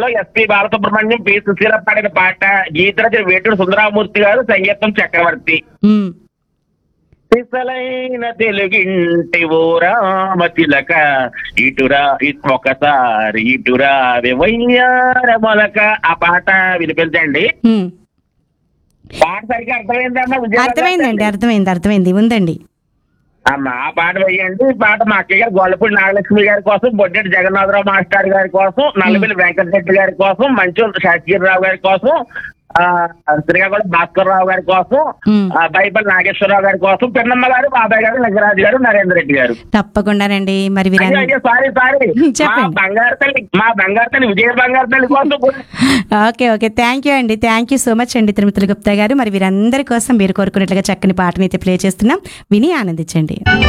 చిత్రంలో SP Balasubrahmanyam P Susheela పాడిన పాట గీతరచన వేటూరు సుందరామూర్తి గారు సంగీతం చక్రవర్తి ఉమ్, సిసలైన తెలుగింటి ఓ రామ తిలక ఇటురా ఇట్ ఒకసారి ఇటురా వయ్యార మొలక ఆ పాట వినిపించండి ఉమ్. పాట సరిగ్గా అర్థమైందమ్మా విజయనగరం? అర్థమైందండి అర్థమైంది అర్థమైంది ఉందండి అమ్మా ఆ పాట వేయండి ఈ పాట మా అక్కయ్య గారు గొల్లపూడి నాగలక్ష్మి గారి కోసం బొడ్డెట్టి జగన్నాథరావు మాస్టర్ గారి కోసం నల్లబెల్లి వెంకటరెడ్డి గారి కోసం మంచు శాస్త్రీరావు గారి కోసం ఆ శ్రీకాకుళం భాస్కర్ రావు గారి కోసం ఉమ్. ఆ బైపల్లి నాగేశ్వరరావు గారి కోసం పిన్నమ్మ గారు బాబాయ్ గారు లింగరాజు గారు నరేంద్ర రెడ్డి గారు తప్పకుండానండి మరి అయ్యో వీరందరూ అయ్యో సారీ సారీ మా చెప్పండి. బంగారు తల్లి మా బంగారు తల్లి విజయ బంగారు తల్లి కోసం కూడా ఓకే ఓకే థ్యాంక్ యూ అండి థ్యాంక్ యూ సో మచ్ అండి తిరుమతుల గుప్తా గారు మరి వీరందరి కోసం మీరు కోరుకున్నట్లుగా చక్కని పాటనైతే ప్లే చేస్తున్నాం విని ఆనందించండి